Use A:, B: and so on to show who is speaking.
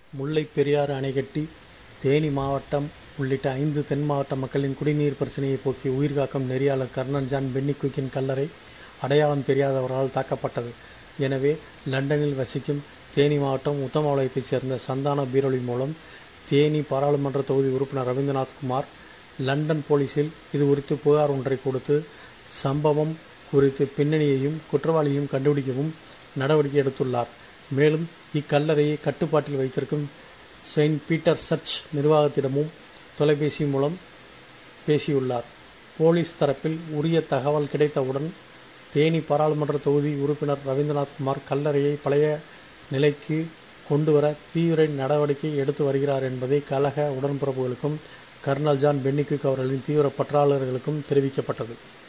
A: முல்லைப் பெரியாறு அணை கட்டி தேனி மாவட்டம் உள்ளிட்ட ஐந்து தென் மாவட்ட மக்களின் குடிநீர் பிரச்சினையை போக்கி உயிர்காக்கும் நெறியாளர் கர்னல் ஜான் பென்னிக்குக்கின் கல்லறை அடையாளம் தெரியாதவரால் தாக்கப்பட்டது எனவே லண்டனில் வசிக்கும் தேனி மாவட்டம் உத்தமபாளையத்தைச் சேர்ந்த சந்தான பீரொலி மூலம் தேனி பாராளுமன்ற தொகுதி உறுப்பினர் ரவீந்திரநாத் குமார் லண்டன் போலீசில் இது குறித்து புகார் ஒன்றை கொடுத்து சம்பவம் குறித்து பின்னணியையும் குற்றவாளியையும் கண்டுபிடிக்கவும் நடவடிக்கை எடுத்துள்ளார் மேலும் இக்கல்லறையை கட்டுப்பாட்டில் வைத்திருக்கும் செயின்ட் பீட்டர் சர்ச் நிர்வாகத்திடமும் தொலைபேசி மூலம் பேசியுள்ளார் போலீஸ் தரப்பில் உரிய தகவல் கிடைத்தவுடன் தேனி பாராளுமன்ற தொகுதி உறுப்பினர் ரவீந்திரநாத் குமார் கல்லறையை பழைய நிலைக்கு கொண்டுவர தீவிர நடவடிக்கை எடுத்து வருகிறார் என்பதை கழக உடன்பிறப்புகளுக்கும் கர்னல் ஜான் பென்னிக்விக் அவர்களின் தீவிர பற்றாளர்களுக்கும் தெரிவிக்கப்பட்டது